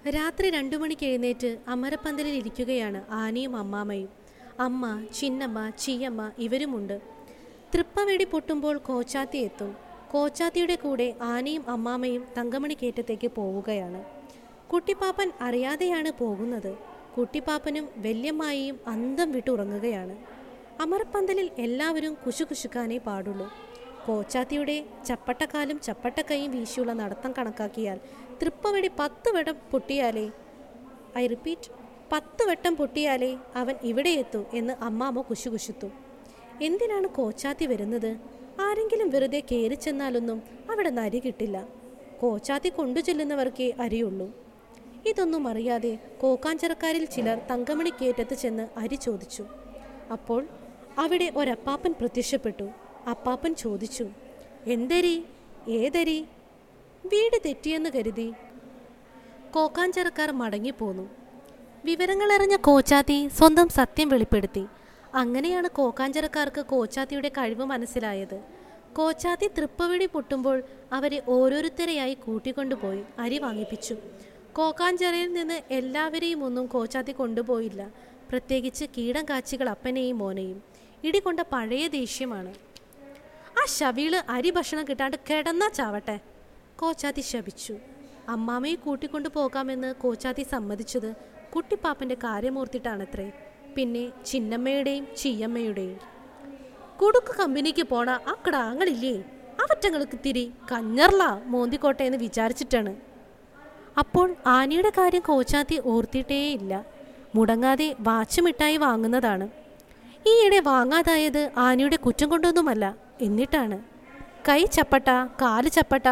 രാത്രി രണ്ടു മണിക്ക് എഴുന്നേറ്റ് അമരപ്പന്തലിൽ ഇരിക്കുകയാണ് ആനയും അമ്മാമ്മയും അമ്മ ചിന്നമ്മ ചീയമ്മ ഇവരുമുണ്ട് തൃപ്പവെടി പൊട്ടുമ്പോൾ കോച്ചാത്തി എത്തും കോച്ചാത്തിയുടെ കൂടെ ആനയും അമ്മാമ്മയും തങ്കമണി കയറ്റത്തേക്ക് പോവുകയാണ് കുട്ടിപ്പാപ്പൻ അറിയാതെയാണ് പോകുന്നത് കുട്ടിപ്പാപ്പനും വല്യമ്മായിയും അന്തം വിട്ടുറങ്ങുകയാണ് അമരപ്പന്തലിൽ എല്ലാവരും കുശുകുശുക്കാനേ പാടുള്ളൂ കോച്ചാത്തിയുടെ ചപ്പട്ടക്കാലും ചപ്പട്ടക്കൈയും വീശിയുള്ള നടത്തം കണക്കാക്കിയാൽ തൃപ്പവടി പത്ത് വട്ടം പൊട്ടിയാലേ ഐ റിപ്പീറ്റ് പത്ത് വട്ടം പൊട്ടിയാലേ അവൻ ഇവിടെ എത്തൂ എന്ന് അമ്മാമ്മ കുശുകുശുത്തു എന്തിനാണ് കോച്ചാത്തി വരുന്നത് ആരെങ്കിലും വെറുതെ കയറി ചെന്നാലൊന്നും അവിടെ നരി കിട്ടില്ല കോച്ചാത്തി കൊണ്ടു ചെല്ലുന്നവർക്കേ അരിയുള്ളൂ ഇതൊന്നും അറിയാതെ കോക്കാഞ്ചിറക്കാരിൽ ചിലർ തങ്കമണി കയറ്റത്ത് ചെന്ന് അരി ചോദിച്ചു അപ്പോൾ അവിടെ ഒരപ്പാപ്പൻ പ്രത്യക്ഷപ്പെട്ടു അപ്പാപ്പൻ ചോദിച്ചു എന്തരി ഏതരി വീട് തെറ്റിയെന്ന് കരുതി കോക്കാഞ്ചിറക്കാർ മടങ്ങിപ്പോന്നു വിവരങ്ങളറിഞ്ഞ കോച്ചാത്തി സ്വന്തം സത്യം വെളിപ്പെടുത്തി അങ്ങനെയാണ് കോക്കാഞ്ചിറക്കാർക്ക് കോച്ചാത്തിയുടെ കഴിവ് മനസ്സിലായത് കോച്ചാത്തി തൃപ്പവിടി പൊട്ടുമ്പോൾ അവരെ ഓരോരുത്തരെയായി കൂട്ടിക്കൊണ്ടുപോയി അരി വാങ്ങിപ്പിച്ചു കോക്കാഞ്ചിറയിൽ നിന്ന് എല്ലാവരെയും ഒന്നും കോച്ചാത്തി കൊണ്ടുപോയില്ല പ്രത്യേകിച്ച് കീടം കാച്ചികൾ അപ്പനെയും മോനെയും ഇടികൊണ്ട പഴയ ദേഷ്യമാണ് ആ ശവീള് അരി ഭക്ഷണം കിട്ടാണ്ട് കിടന്നാ ചാവട്ടെ കോച്ചാത്തി ശപിച്ചു അമ്മാമയെ കൂട്ടിക്കൊണ്ടു പോകാമെന്ന് കോച്ചാത്തി സമ്മതിച്ചത് കുട്ടിപ്പാപ്പന്റെ കാര്യമോർത്തിട്ടാണത്രേ പിന്നെ ചിന്നമ്മയുടെയും ചീയമ്മയുടെയും കുടുക്ക് കമ്പനിക്ക് പോണ ആ കിടാങ്ങളില്ലേ അവറ്റങ്ങൾക്ക് തിരി കഞ്ഞർല മോന്തിക്കോട്ടെ എന്ന് വിചാരിച്ചിട്ടാണ് അപ്പോൾ ആനയുടെ കാര്യം കോച്ചാത്തി ഓർത്തിട്ടേയില്ല മുടങ്ങാതെ വാച്ച് മിഠായി വാങ്ങുന്നതാണ് ഈയിടെ വാങ്ങാതായത് ആനയുടെ കുറ്റം കൊണ്ടൊന്നുമല്ല എന്നിട്ടാണ് കൈ ചപ്പട്ട കാല് ചപ്പട്ട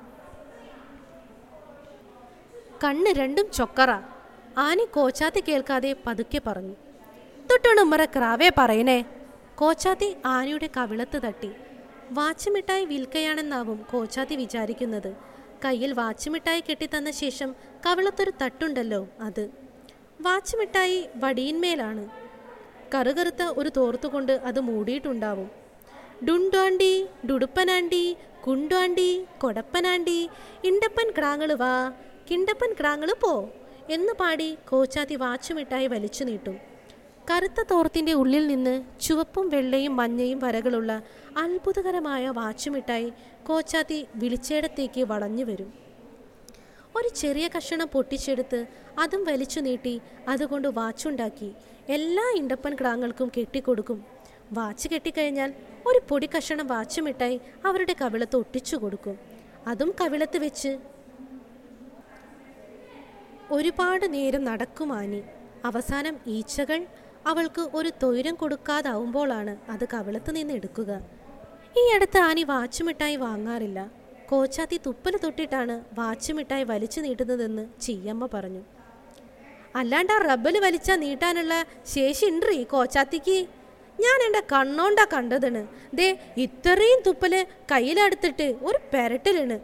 കണ്ണ് രണ്ടും ചൊക്കറ ആനി കോച്ചാത്തി കേൾക്കാതെ പതുക്കെ പറഞ്ഞു തൊട്ടുണുമ്മറ ക്രാവേ പറയണേ കോച്ചാത്തി ആനയുടെ കവിളത്ത് തട്ടി വാച്ച് മിഠായി വിൽക്കയാണെന്നാവും കോച്ചാത്തി വിചാരിക്കുന്നത് കയ്യിൽ വാച്ച് മിഠായി കെട്ടിത്തന്ന ശേഷം കവിളത്തൊരു തട്ടുണ്ടല്ലോ അത് വാച്ച് മിഠായി വടിയിന്മേലാണ് കറുകറുത്ത ഒരു തോർത്തുകൊണ്ട് അത് മൂടിയിട്ടുണ്ടാവും ഡുണ്ടാണ്ടി ഡുടുപ്പനാണ്ടി കുണ്ടാണ്ടി കൊടപ്പനാണ്ടി ഇണ്ടപ്പൻ ക്രാങ്ങള് വാ കിണ്ടപ്പൻ ക്രാങ്ങള് പോ എന്ന് പാടി കോച്ചാത്തി വാച്ചുമിട്ടായി വലിച്ചു നീട്ടും കറുത്ത തോർത്തിൻ്റെ ഉള്ളിൽ നിന്ന് ചുവപ്പും വെള്ളയും മഞ്ഞയും വരകളുള്ള അത്ഭുതകരമായ വാച്ചുമിട്ടായി കോച്ചാത്തി വിളിച്ചേടത്തേക്ക് വളഞ്ഞു വരും ഒരു ചെറിയ കഷണം പൊട്ടിച്ചെടുത്ത് അതും വലിച്ചു നീട്ടി അതുകൊണ്ട് വാച്ചുണ്ടാക്കി എല്ലാ ഇണ്ടപ്പൻ ക്രാങ്ങൾക്കും കെട്ടിക്കൊടുക്കും വാച്ച് കെട്ടിക്കഴിഞ്ഞാൽ ഒരു പൊടി കഷണം വാച്ചുമിട്ടായി അവരുടെ കവിളത്ത് ഒട്ടിച്ചു കൊടുക്കും അതും കവിളത്ത് വെച്ച് ഒരുപാട് നേരം നടക്കുമാനി അവസാനം ഈച്ചകൾ അവൾക്ക് ഒരു തൊയിരം കൊടുക്കാതാവുമ്പോഴാണ് അത് കവിളത്ത് നിന്ന് എടുക്കുക ഈ അടുത്ത് ആനി വാച്ചുമിഠായി വാങ്ങാറില്ല കോച്ചാത്തി തുപ്പല് തൊട്ടിട്ടാണ് വാച്ചുമിഠായി വലിച്ചു നീട്ടുന്നതെന്ന് ചീയമ്മ പറഞ്ഞു അല്ലാണ്ട് ആ റബ്ബല് വലിച്ചാ നീട്ടാനുള്ള ശേഷി ഉണ്ട് ഈ കോച്ചാത്തിക്ക് ഞാൻ എൻ്റെ കണ്ണോണ്ടാ കണ്ടതാണ് ദേ ഇത്രയും തുപ്പല് കയ്യിലെടുത്തിട്ട് ഒരു പെരട്ടലാണ്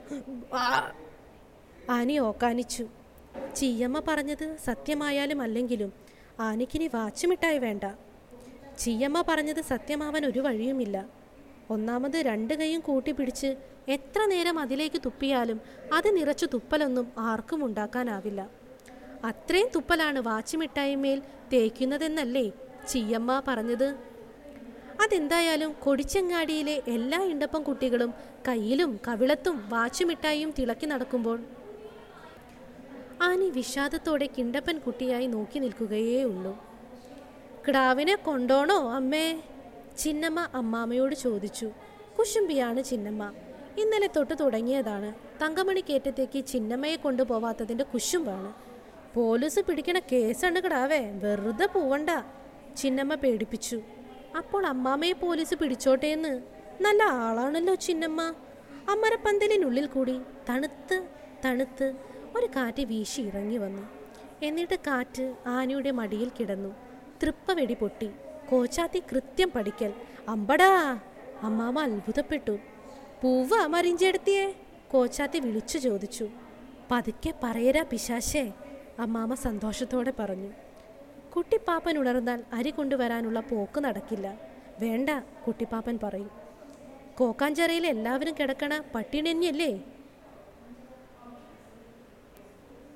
ആനി ഓക്കാനിച്ചു ചീയമ്മ പറഞ്ഞത് സത്യമായാലും അല്ലെങ്കിലും ആനിക്കിനി വാച്ചുമിട്ടായി വേണ്ട ചീയമ്മ പറഞ്ഞത് സത്യമാവാൻ ഒരു വഴിയുമില്ല ഒന്നാമത് രണ്ട് കൈയും കൂട്ടിപ്പിടിച്ച് എത്ര നേരം അതിലേക്ക് തുപ്പിയാലും അത് നിറച്ചു തുപ്പലൊന്നും ആർക്കും ഉണ്ടാക്കാനാവില്ല അത്രയും തുപ്പലാണ് വാച്ചുമിഠായിമേൽ തേക്കുന്നതെന്നല്ലേ ചീയമ്മ പറഞ്ഞത് അതെന്തായാലും കൊടിച്ചങ്ങാടിയിലെ എല്ലാ ഇണ്ടപ്പം കുട്ടികളും കയ്യിലും കവിളത്തും വാച്ചുമിഠായിയും തിളക്കി നടക്കുമ്പോൾ ആനി വിഷാദത്തോടെ കിണ്ടപ്പൻ കുട്ടിയായി നോക്കി നിൽക്കുകയേ ഉള്ളൂ കിടാവിനെ കൊണ്ടോണോ അമ്മേ ചിന്നമ്മ അമ്മാമ്മയോട് ചോദിച്ചു കുശുംബിയാണ് ചിന്നമ്മ ഇന്നലെ തൊട്ട് തുടങ്ങിയതാണ് തങ്കമണി കയറ്റത്തേക്ക് ചിന്നമ്മയെ കൊണ്ടുപോവാത്തതിൻ്റെ കുശുമ്പാണ് പോലീസ് പിടിക്കണ കേസാണ് കിടാവേ വെറുതെ പോവണ്ട ചിന്നമ്മ പേടിപ്പിച്ചു അപ്പോൾ അമ്മാമ്മയെ പോലീസ് പിടിച്ചോട്ടെ എന്ന് നല്ല ആളാണല്ലോ ചിന്നമ്മ അമരപ്പന്തലിനുള്ളിൽ കൂടി തണുത്ത് തണുത്ത് ഒരു കാറ്റ് വീശി ഇറങ്ങി വന്നു എന്നിട്ട് കാറ്റ് ആനയുടെ മടിയിൽ കിടന്നു തൃപ്പ വെടി പൊട്ടി കോച്ചാത്തി കൃത്യം പഠിക്കൽ അമ്പടാ അമ്മാമ്മ അത്ഭുതപ്പെട്ടു പൂവ മറിഞ്ചെടുത്തിയേ കോച്ചാത്തി വിളിച്ചു ചോദിച്ചു പതുക്കെ പറയരാ പിശാശേ അമ്മാമ്മ സന്തോഷത്തോടെ പറഞ്ഞു കുട്ടിപ്പാപ്പൻ ഉണർന്നാൽ അരി കൊണ്ടുവരാനുള്ള പോക്ക് നടക്കില്ല വേണ്ട കുട്ടിപ്പാപ്പൻ പറയും കോക്കാഞ്ചിറയിൽ എല്ലാവരും കിടക്കണ പട്ടിണി തന്നെയല്ലേ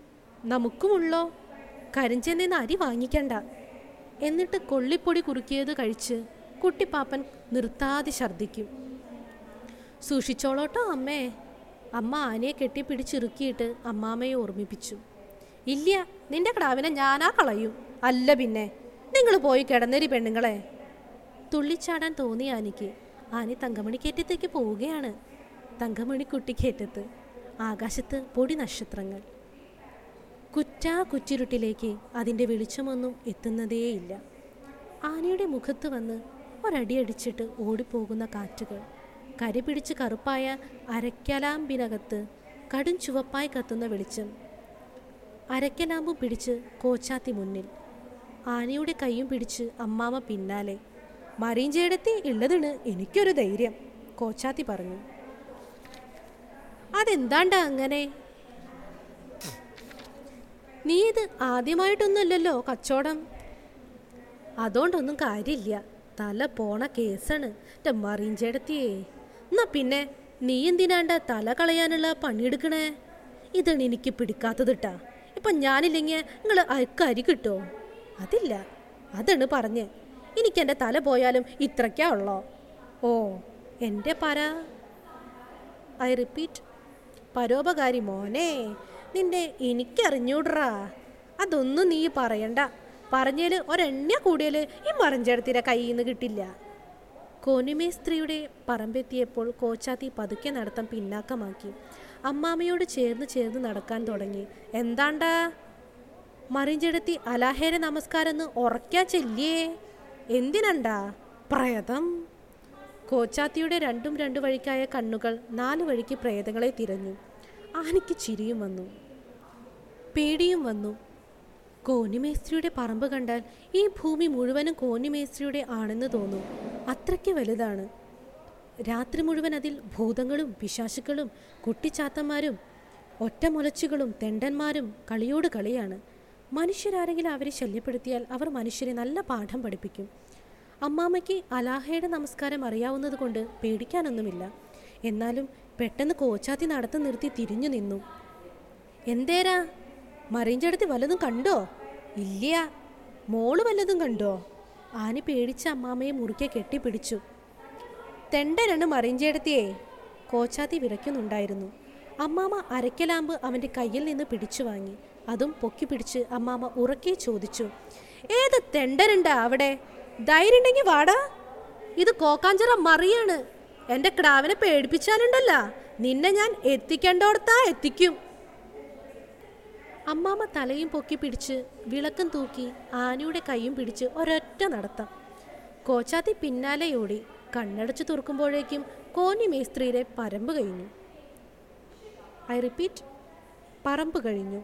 നമുക്കുമുള്ളോ കരിഞ്ചെന്നേന്ന് അരി വാങ്ങിക്കണ്ട എന്നിട്ട് കൊള്ളിപ്പൊടി കുറുക്കിയത് കഴിച്ച് കുട്ടിപ്പാപ്പൻ നിർത്താതെ ഛർദ്ദിക്കും സൂക്ഷിച്ചോളോട്ടോ അമ്മേ അമ്മ ആനയെ കെട്ടിപ്പിടിച്ചിറുക്കിയിട്ട് അമ്മാമ്മയെ ഓർമ്മിപ്പിച്ചു ഇല്ല നിന്റെ കിടാവിനെ ഞാനാ കളയും അല്ല പിന്നെ നിങ്ങൾ പോയി കിടന്നേരി പെണ്ണുങ്ങളെ തുള്ളിച്ചാടാൻ തോന്നിയ ആനയ്ക്ക് ആനി തങ്കമണിക്കേറ്റത്തേക്ക് പോവുകയാണ് തങ്കമണി കുട്ടിക്കേറ്റത്ത് ആകാശത്ത് പൊടി നക്ഷത്രങ്ങൾ കുറ്റാ കുറ്റിരുട്ടിലേക്ക് അതിൻ്റെ വെളിച്ചമൊന്നും എത്തുന്നതേയില്ല ആനയുടെ മുഖത്ത് വന്ന് ഒരടിയടിച്ചിട്ട് ഓടിപ്പോകുന്ന കാറ്റുകൾ കരി പിടിച്ച് കറുപ്പായ അരക്കലാമ്പിനകത്ത് കടും ചുവപ്പായി കത്തുന്ന വെളിച്ചം അരക്കലാമ്പും പിടിച്ച് കോച്ചാത്തി മുന്നിൽ ആനയുടെ കൈയും പിടിച്ച് അമ്മാമ പിന്നാലെ മറീഞ്ചേടത്തി ഉള്ളതിന് എനിക്കൊരു ധൈര്യം കോച്ചാത്തി പറഞ്ഞു അതെന്താണ്ടാ അങ്ങനെ നീ ഇത് ആദ്യമായിട്ടൊന്നുമല്ലല്ലോ കച്ചവടം അതുകൊണ്ടൊന്നും കാര്യമില്ല തല പോണ കേസാണ് എൻ്റെ മറീഞ്ചേടത്തിയേ എന്നാ പിന്നെ നീ എന്തിനാണ്ട തല കളയാനുള്ള പണിയെടുക്കണേ ഇതാണ് എനിക്ക് പിടിക്കാത്തതിട്ടാ ഇപ്പം ഞാനില്ലെങ്കിൽ നിങ്ങൾ അയക്കരി കിട്ടോ അതില്ല അതാണ് പറഞ്ഞ് എനിക്കെൻ്റെ തല പോയാലും ഇത്രയ്ക്കാ ഉള്ളോ ഓ എൻ്റെ പര ഐ റിപ്പീറ്റ് പരോപകാരി മോനെ നിന്റെ എനിക്കറിഞ്ഞൂടറാ അതൊന്നും നീ പറയണ്ട പറഞ്ഞേല് ഒരെണ്ണ കൂടിയാൽ ഈ മറഞ്ചേടത്തിൻ്റെ കയ്യിൽ നിന്ന് കിട്ടില്ല കോനിമേ സ്ത്രീയുടെ പറമ്പെത്തിയപ്പോൾ കോച്ചാത്തി പതുക്കെ നടത്തം പിന്നാക്കമാക്കി അമ്മാമ്മയോട് ചേർന്ന് ചേർന്ന് നടക്കാൻ തുടങ്ങി എന്താണ്ടാ മറിഞ്ചെടുത്തി അലാഹേര നമസ്കാരം എന്ന് ഉറക്കാ ചെല്ലിയേ എന്തിനണ്ടാ പ്രേതം കോച്ചാത്തിയുടെ രണ്ടും രണ്ടു വഴിക്കായ കണ്ണുകൾ നാല് വഴിക്ക് പ്രേതങ്ങളെ തിരഞ്ഞു ആനയ്ക്ക് ചിരിയും വന്നു പേടിയും വന്നു കോന്നിമേസ്ത്രിയുടെ പറമ്പ് കണ്ടാൽ ഈ ഭൂമി മുഴുവനും കോന്നിമേസ്ത്രിയുടെ ആണെന്ന് തോന്നും അത്രയ്ക്ക് വലുതാണ് രാത്രി മുഴുവൻ അതിൽ ഭൂതങ്ങളും പിശാശുക്കളും കുട്ടിച്ചാത്തന്മാരും ഒറ്റമുലച്ചുകളും തെണ്ടന്മാരും കളിയോട് കളിയാണ് മനുഷ്യരാരെങ്കിലും അവരെ ശല്യപ്പെടുത്തിയാൽ അവർ മനുഷ്യരെ നല്ല പാഠം പഠിപ്പിക്കും അമ്മാമ്മയ്ക്ക് അലാഹയുടെ നമസ്കാരം അറിയാവുന്നത് കൊണ്ട് പേടിക്കാനൊന്നുമില്ല എന്നാലും പെട്ടെന്ന് കോച്ചാത്തി നടത്തം നിർത്തി തിരിഞ്ഞു നിന്നു എന്തേരാ മറിഞ്ചടുത്ത് വല്ലതും കണ്ടോ ഇല്ല മോള് വല്ലതും കണ്ടോ ആനി പേടിച്ച അമ്മാമ്മയെ മുറുക്കെ കെട്ടിപ്പിടിച്ചു തെണ്ടനാണ് മറിഞ്ചേടത്തിയേ കോച്ചാത്തി വിറയ്ക്കുന്നുണ്ടായിരുന്നു അമ്മാമ്മ അരക്കലാമ്പ് അവൻ്റെ കയ്യിൽ നിന്ന് പിടിച്ചു വാങ്ങി അതും പൊക്കി പിടിച്ച് അമ്മാമ്മ ഉറക്കെ ചോദിച്ചു ഏത് തെണ്ടനുണ്ടാ അവിടെ ധൈര്യം ഉണ്ടെങ്കിൽ വാടാ ഇത് കോക്കാഞ്ചിറ മറിയാണ് എൻ്റെ കിടാവിനെ പേടിപ്പിച്ചാലുണ്ടല്ല നിന്നെ ഞാൻ എത്തിക്കേണ്ടോടത്താ എത്തിക്കും അമ്മാമ്മ തലയും പൊക്കി പിടിച്ച് വിളക്കും തൂക്കി ആനയുടെ കൈയും പിടിച്ച് ഒരൊറ്റ നടത്തം കോച്ചാത്തി പിന്നാലെ ഓടി കണ്ണടച്ച് തുറക്കുമ്പോഴേക്കും കോന്നി മേസ്ത്രിയുടെ പരമ്പ് കഴിഞ്ഞു ഐ റിപ്പീറ്റ് പറമ്പ് കഴിഞ്ഞു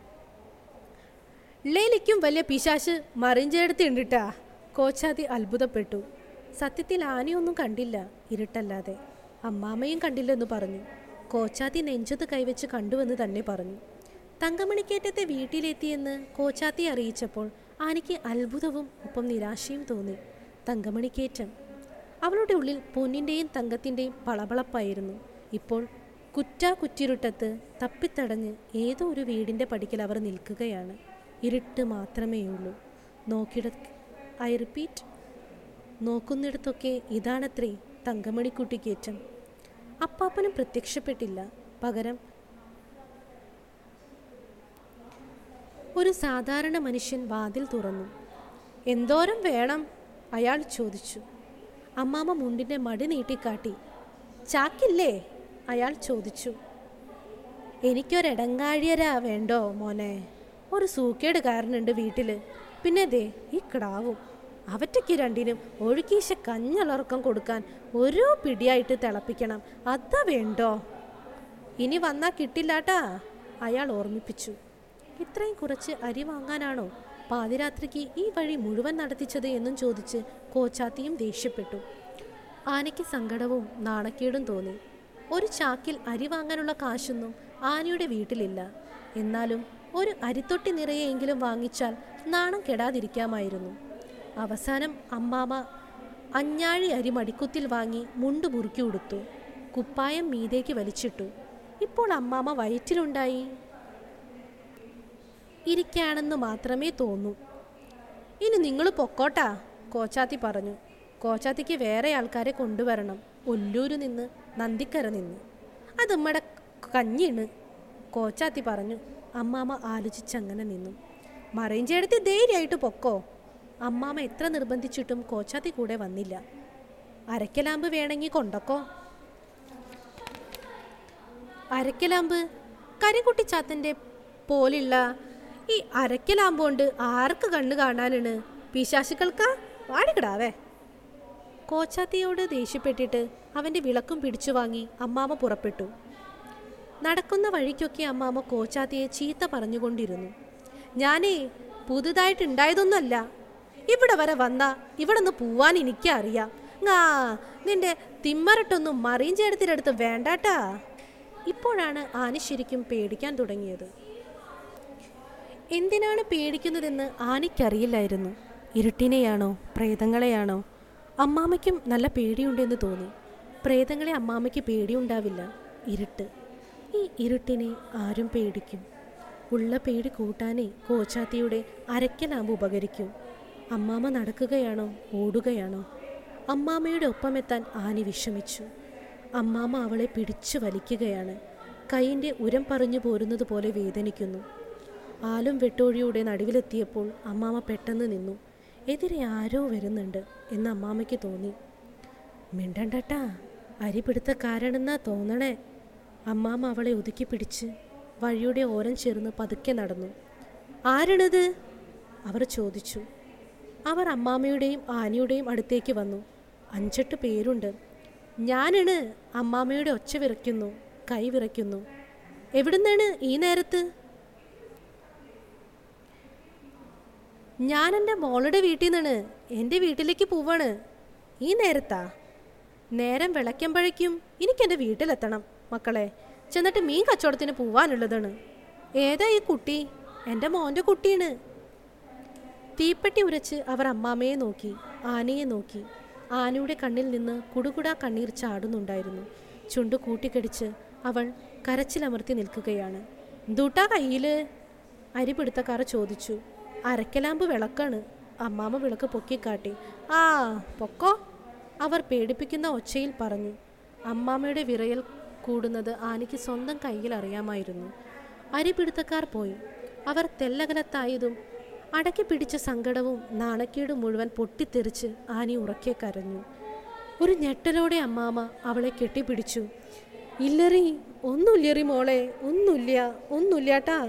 ലേലിക്കും വലിയ പിശാശ് മറിഞ്ചെടുത്ത് ഉണ്ടിട്ടാ കോച്ചാത്തി അത്ഭുതപ്പെട്ടു സത്യത്തിൽ ആനയൊന്നും കണ്ടില്ല ഇരുട്ടല്ലാതെ അമ്മാമ്മയും കണ്ടില്ലെന്ന് പറഞ്ഞു കോച്ചാത്തി നെഞ്ചത്ത് കൈവച്ച് കണ്ടുവെന്ന് തന്നെ പറഞ്ഞു തങ്കമണിക്കേറ്റത്തെ വീട്ടിലെത്തിയെന്ന് കോച്ചാത്തി അറിയിച്ചപ്പോൾ ആനയ്ക്ക് അത്ഭുതവും ഒപ്പം നിരാശയും തോന്നി തങ്കമണിക്കേറ്റം അവളുടെ ഉള്ളിൽ പൊന്നിൻ്റെയും തങ്കത്തിൻ്റെയും പളപളപ്പായിരുന്നു ഇപ്പോൾ കുറ്റാ കുറ്റിരുട്ടത്ത് തപ്പിത്തടഞ്ഞ് ഏതോ ഒരു വീടിൻ്റെ പടിക്കൽ അവർ നിൽക്കുകയാണ് ഇരുട്ട് മാത്രമേയുള്ളൂ നോക്കിയിട ഐ റിപ്പീറ്റ് നോക്കുന്നിടത്തൊക്കെ ഇതാണത്രേ തങ്കമണിക്കുട്ടിക്കേറ്റം അപ്പാപ്പനും പ്രത്യക്ഷപ്പെട്ടില്ല പകരം ഒരു സാധാരണ മനുഷ്യൻ വാതിൽ തുറന്നു എന്തോരം വേണം അയാൾ ചോദിച്ചു അമ്മാമ്മ മുണ്ടിൻ്റെ മടി നീട്ടിക്കാട്ടി ചാക്കില്ലേ അയാൾ ചോദിച്ചു എനിക്കൊരെടങ്ങാഴിയരാ വേണ്ടോ മോനെ ഒരു സൂക്കേട് കാരനുണ്ട് വീട്ടിൽ പിന്നെ ദേ ഈ കിടാവും അവറ്റയ്ക്ക് രണ്ടിനും ഒഴുക്കീശ കഞ്ഞളർക്കം കൊടുക്കാൻ ഓരോ പിടിയായിട്ട് തിളപ്പിക്കണം അതാ വേണ്ടോ ഇനി വന്നാ കിട്ടില്ലാട്ടാ അയാൾ ഓർമ്മിപ്പിച്ചു ഇത്രയും കുറച്ച് അരി വാങ്ങാനാണോ പാതിരാത്രിക്ക് ഈ വഴി മുഴുവൻ നടത്തിച്ചത് എന്നും ചോദിച്ച് കോച്ചാത്തിയും ദേഷ്യപ്പെട്ടു ആനയ്ക്ക് സങ്കടവും നാണക്കേടും തോന്നി ഒരു ചാക്കിൽ അരി വാങ്ങാനുള്ള കാശൊന്നും ആനയുടെ വീട്ടിലില്ല എന്നാലും ഒരു അരിത്തൊട്ടി നിറയെങ്കിലും വാങ്ങിച്ചാൽ നാണം കെടാതിരിക്കാമായിരുന്നു അവസാനം അമ്മാമ അഞ്ഞാഴി അരി മടിക്കുത്തിൽ വാങ്ങി മുണ്ട് മുറുക്കി ഉടുത്തു കുപ്പായം മീതേക്ക് വലിച്ചിട്ടു ഇപ്പോൾ അമ്മാമ വയറ്റിലുണ്ടായി ഇരിക്കുകയാണെന്ന് മാത്രമേ തോന്നൂ ഇനി നിങ്ങൾ പൊക്കോട്ടാ കോച്ചാത്തി പറഞ്ഞു കോച്ചാത്തിക്ക് വേറെ ആൾക്കാരെ കൊണ്ടുവരണം ഒല്ലൂര് നിന്ന് നന്ദിക്കര നിന്ന് അത് നമ്മടെ കഞ്ഞിണ് കോച്ചാത്തി പറഞ്ഞു അമ്മാമ്മ ആലോചിച്ചങ്ങനെ നിന്നു മറയിഞ്ചേടത്തി ധൈര്യമായിട്ട് പൊക്കോ അമ്മാമ്മ എത്ര നിർബന്ധിച്ചിട്ടും കോച്ചാത്തി കൂടെ വന്നില്ല അരക്കലാമ്പ് വേണമെങ്കിൽ കൊണ്ടക്കോ അരക്കലാമ്പ് കരിക്കുട്ടി ചാത്തൻ്റെ പോലുള്ള ഈ അരക്കലാമ്പ് കൊണ്ട് ആർക്ക് കണ്ണ് കാണാനാണ് പിശാശുക്കൾക്കാ വാടിക്കിടാവേ കോച്ചാത്തിയോട് ദേഷ്യപ്പെട്ടിട്ട് അവൻ്റെ വിളക്കും പിടിച്ചു വാങ്ങി അമ്മാമ്മ പുറപ്പെട്ടു നടക്കുന്ന വഴിക്കൊക്കെ അമ്മാമ്മ കോച്ചാത്തിയെ ചീത്ത പറഞ്ഞുകൊണ്ടിരുന്നു ഞാനേ പുതുതായിട്ടുണ്ടായതൊന്നുമല്ല ഇവിടെ വരെ വന്ന ഇവിടെ നിന്ന് പോവാൻ എനിക്കറിയാം ആ നിന്റെ തിമ്മരട്ടൊന്നും മറിയും ചേടത്തിനടുത്ത് വേണ്ടാട്ടാ ഇപ്പോഴാണ് ആന ശരിക്കും പേടിക്കാൻ തുടങ്ങിയത് എന്തിനാണ് പേടിക്കുന്നതെന്ന് ആനയ്ക്കറിയില്ലായിരുന്നു ഇരുട്ടിനെയാണോ പ്രേതങ്ങളെയാണോ അമ്മാമയ്ക്കും നല്ല പേടിയുണ്ടെന്ന് തോന്നി പ്രേതങ്ങളെ അമ്മാമയ്ക്ക് പേടിയുണ്ടാവില്ല ഇരുട്ട് ഈ ഇരുട്ടിനെ ആരും പേടിക്കും ഉള്ള പേടി കൂട്ടാനേ കോച്ചാത്തിയുടെ അരക്കലാമ്പ് ഉപകരിക്കും അമ്മാമ നടക്കുകയാണോ ഓടുകയാണോ അമ്മാമയുടെ ഒപ്പമെത്താൻ ആനി വിഷമിച്ചു അമ്മാമ അവളെ പിടിച്ചു വലിക്കുകയാണ് കൈയിൻ്റെ ഉരം പറഞ്ഞു പോരുന്നത് പോലെ വേദനിക്കുന്നു ആലും വെട്ടോഴിയുടെ നടുവിലെത്തിയപ്പോൾ അമ്മാമ പെട്ടെന്ന് നിന്നു എതിരെ ആരോ വരുന്നുണ്ട് എന്ന് അമ്മാമയ്ക്ക് തോന്നി മിണ്ടണ്ടട്ടാ അരി പിടുത്തക്കാരനെന്നാ തോന്നണേ അമ്മാമ അവളെ ഒതുക്കി പിടിച്ച് വഴിയുടെ ഓരം ചേർന്ന് പതുക്കെ നടന്നു ആരാണിത് അവർ ചോദിച്ചു അവർ അമ്മാമയുടെയും ആനയുടെയും അടുത്തേക്ക് വന്നു അഞ്ചെട്ട് പേരുണ്ട് ഞാനാണ് അമ്മാമയുടെ ഒച്ച വിറയ്ക്കുന്നു കൈ വിറയ്ക്കുന്നു എവിടുന്നാണ് ഈ നേരത്ത് ഞാൻ എൻ്റെ മോളുടെ വീട്ടിൽ നിന്നാണ് എൻ്റെ വീട്ടിലേക്ക് പോവാണ് ഈ നേരത്താ നേരം വിളയ്ക്കുമ്പോഴേക്കും എനിക്ക് എൻ്റെ വീട്ടിലെത്തണം മക്കളെ ചെന്നിട്ട് മീൻ കച്ചവടത്തിന് പോവാനുള്ളതാണ് ഏതാ ഈ കുട്ടി എൻ്റെ മോൻ്റെ കുട്ടിയാണ് തീപ്പെട്ടി ഉരച്ച് അവർ അമ്മാമ്മയെ നോക്കി ആനയെ നോക്കി ആനയുടെ കണ്ണിൽ നിന്ന് കുടുകുടാ കണ്ണീർ ചാടുന്നുണ്ടായിരുന്നു ചുണ്ടു കൂട്ടിക്കടിച്ച് അവൾ കരച്ചിലമർത്തി നിൽക്കുകയാണ് ദൂട്ടാ കയ്യില് അരിപിടുത്തക്കാർ ചോദിച്ചു അരക്കലാമ്പ് വിളക്കാണ് അമ്മാമ്മ വിളക്ക് പൊക്കിക്കാട്ടി ആ പൊക്കോ അവർ പേടിപ്പിക്കുന്ന ഒച്ചയിൽ പറഞ്ഞു അമ്മാമ്മയുടെ വിറയൽ കൂടുന്നത് ആനയ്ക്ക് സ്വന്തം കയ്യിൽ അറിയാമായിരുന്നു അരിപിടുത്തക്കാർ പോയി അവർ തെല്ലകലത്തായതും അടക്കി പിടിച്ച സങ്കടവും നാണക്കേടും മുഴുവൻ പൊട്ടിത്തെറിച്ച് ആനി ഉറക്കെ കരഞ്ഞു ഒരു ഞെട്ടലോടെ അമ്മാമ്മ അവളെ കെട്ടിപ്പിടിച്ചു ഇല്ലറി ഒന്നുമില്ലറി മോളെ ഒന്നുമില്ല ഒന്നുമില്ലാട്ടാ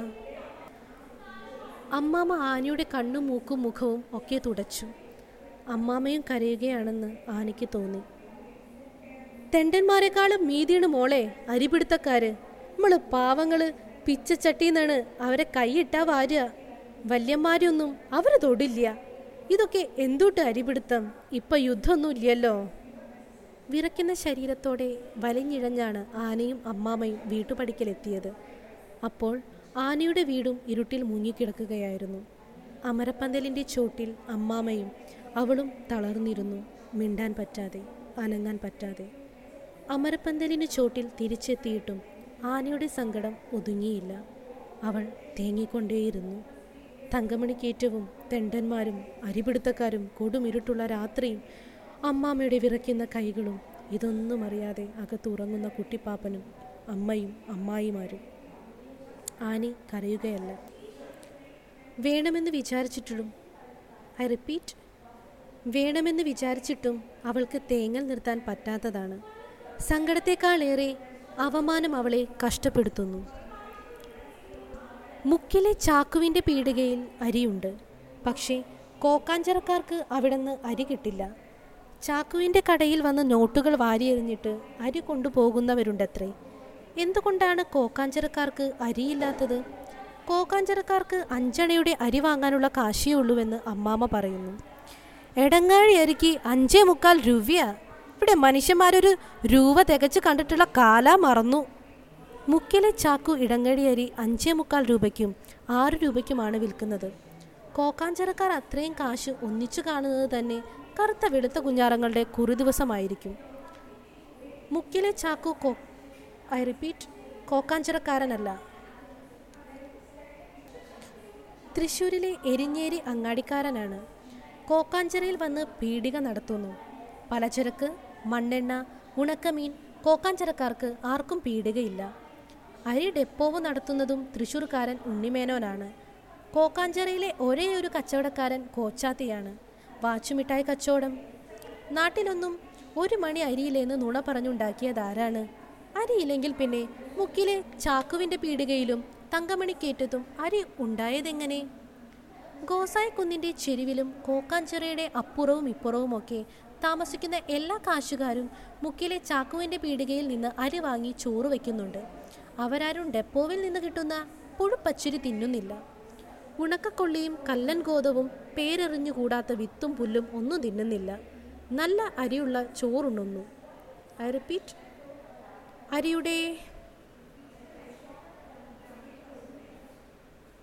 അമ്മാമ്മ ആനയുടെ കണ്ണും മൂക്കും മുഖവും ഒക്കെ തുടച്ചു അമ്മാമ്മയും കരയുകയാണെന്ന് ആനയ്ക്ക് തോന്നി തെണ്ടന്മാരെക്കാളും മീതിയാണ് മോളെ അരിപിടുത്തക്കാര് നമ്മള് പാവങ്ങള് പിച്ചച്ചട്ടിന്നാണ് അവരെ കൈയിട്ടാ വാരുക വല്യന്മാരൊന്നും അവര് തൊടില്ല ഇതൊക്കെ എന്തുട്ട് അരിപിടുത്തം ഇപ്പൊ യുദ്ധമൊന്നും ഇല്ലല്ലോ വിറയ്ക്കുന്ന ശരീരത്തോടെ വലിഞ്ഞിഴഞ്ഞാണ് ആനയും അമ്മാമ്മയും വീട്ടുപടിക്കലെത്തിയത് അപ്പോൾ ആനയുടെ വീടും ഇരുട്ടിൽ മുങ്ങിക്കിടക്കുകയായിരുന്നു അമരപ്പന്തലിൻ്റെ ചോട്ടിൽ അമ്മാമ്മയും അവളും തളർന്നിരുന്നു മിണ്ടാൻ പറ്റാതെ അനങ്ങാൻ പറ്റാതെ അമരപ്പന്തലിന് ചോട്ടിൽ തിരിച്ചെത്തിയിട്ടും ആനയുടെ സങ്കടം ഒതുങ്ങിയില്ല അവൾ തേങ്ങിക്കൊണ്ടേയിരുന്നു തങ്കമണിക്കേറ്റവും തെണ്ടന്മാരും അരിപിടുത്തക്കാരും കൊടുമിരുട്ടുള്ള രാത്രിയും അമ്മാമ്മയുടെ വിറയ്ക്കുന്ന കൈകളും ഇതൊന്നും അറിയാതെ അകത്തുറങ്ങുന്ന കുട്ടിപ്പാപ്പനും അമ്മയും അമ്മായിമാരും ആനി കരയുകയല്ല വേണമെന്ന് വിചാരിച്ചിട്ടും ഐ റിപ്പീറ്റ് വേണമെന്ന് വിചാരിച്ചിട്ടും അവൾക്ക് തേങ്ങൽ നിർത്താൻ പറ്റാത്തതാണ് സങ്കടത്തെക്കാളേറെ അവമാനം അവളെ കഷ്ടപ്പെടുത്തുന്നു മുക്കിലെ ചാക്കുവിൻ്റെ പീടികയിൽ അരിയുണ്ട് പക്ഷേ കോക്കാഞ്ചിറക്കാർക്ക് അവിടുന്ന് അരി കിട്ടില്ല ചാക്കുവിൻ്റെ കടയിൽ വന്ന് നോട്ടുകൾ വാരിയെറിഞ്ഞിട്ട് അരി കൊണ്ടുപോകുന്നവരുണ്ടത്രേ എന്തുകൊണ്ടാണ് കോക്കാഞ്ചിറക്കാർക്ക് അരിയില്ലാത്തത് കോക്കാഞ്ചിറക്കാർക്ക് അഞ്ചണയുടെ അരി വാങ്ങാനുള്ള കാശിയേ ഉള്ളൂവെന്ന് അമ്മാമ്മ പറയുന്നു എടങ്ങാഴി അരിക്ക് അഞ്ചേ മുക്കാൽ രൂപയാ ഇവിടെ മനുഷ്യന്മാരൊരു രൂപ തികച്ച് കണ്ടിട്ടുള്ള കാലാ മറന്നു മുക്കിലെ ചാക്കു ഇടങ്ങഴി അരി അഞ്ചേ മുക്കാൽ രൂപയ്ക്കും ആറ് രൂപയ്ക്കുമാണ് വിൽക്കുന്നത് കോക്കാഞ്ചിറക്കാർ അത്രയും കാശ് ഒന്നിച്ചു കാണുന്നത് തന്നെ കറുത്ത വെളുത്ത കുഞ്ഞാറങ്ങളുടെ കുറി ദിവസമായിരിക്കും മുക്കിലെ ചാക്കു കോ ഐ റിപ്പീറ്റ് കോക്കാഞ്ചിറക്കാരനല്ല തൃശ്ശൂരിലെ എരിഞ്ഞേരി അങ്ങാടിക്കാരനാണ് കോക്കാഞ്ചിറയിൽ വന്ന് പീടിക നടത്തുന്നു പലചരക്ക് മണ്ണെണ്ണ ഉണക്കമീൻ കോക്കാഞ്ചിറക്കാർക്ക് ആർക്കും പീടികയില്ല അരി ഡെപ്പോവ് നടത്തുന്നതും തൃശ്ശൂർക്കാരൻ ഉണ്ണിമേനോനാണ് കോക്കാഞ്ചിറയിലെ ഒരേ ഒരു കച്ചവടക്കാരൻ കോച്ചാത്തിയാണ് വാച്ചുമിഠായി കച്ചവടം നാട്ടിലൊന്നും ഒരു മണി അരിയില്ലെന്ന് നുണ പറഞ്ഞുണ്ടാക്കിയതാരാണ് അരിയില്ലെങ്കിൽ പിന്നെ മുക്കിലെ ചാക്കുവിൻ്റെ പീടികയിലും തങ്കമണിക്കേറ്റത്തും അരി ഉണ്ടായതെങ്ങനെ ഗോസായക്കുന്നിൻ്റെ ചെരുവിലും കോക്കാഞ്ചിറയുടെ അപ്പുറവും ഇപ്പുറവുമൊക്കെ താമസിക്കുന്ന എല്ലാ കാശുകാരും മുക്കിലെ ചാക്കുവിൻ്റെ പീടികയിൽ നിന്ന് അരി വാങ്ങി ചോറ് വയ്ക്കുന്നുണ്ട് അവരാരും ഡെപ്പോവിൽ നിന്ന് കിട്ടുന്ന പുഴുപ്പച്ചരി തിന്നുന്നില്ല ഉണക്കക്കൊള്ളിയും കല്ലൻ ഗോതവും പേരെറിഞ്ഞുകൂടാത്ത വിത്തും പുല്ലും ഒന്നും തിന്നുന്നില്ല നല്ല അരിയുള്ള ചോറുണ്ണുന്നു ഐ റിപ്പീറ്റ് അരിയുടെ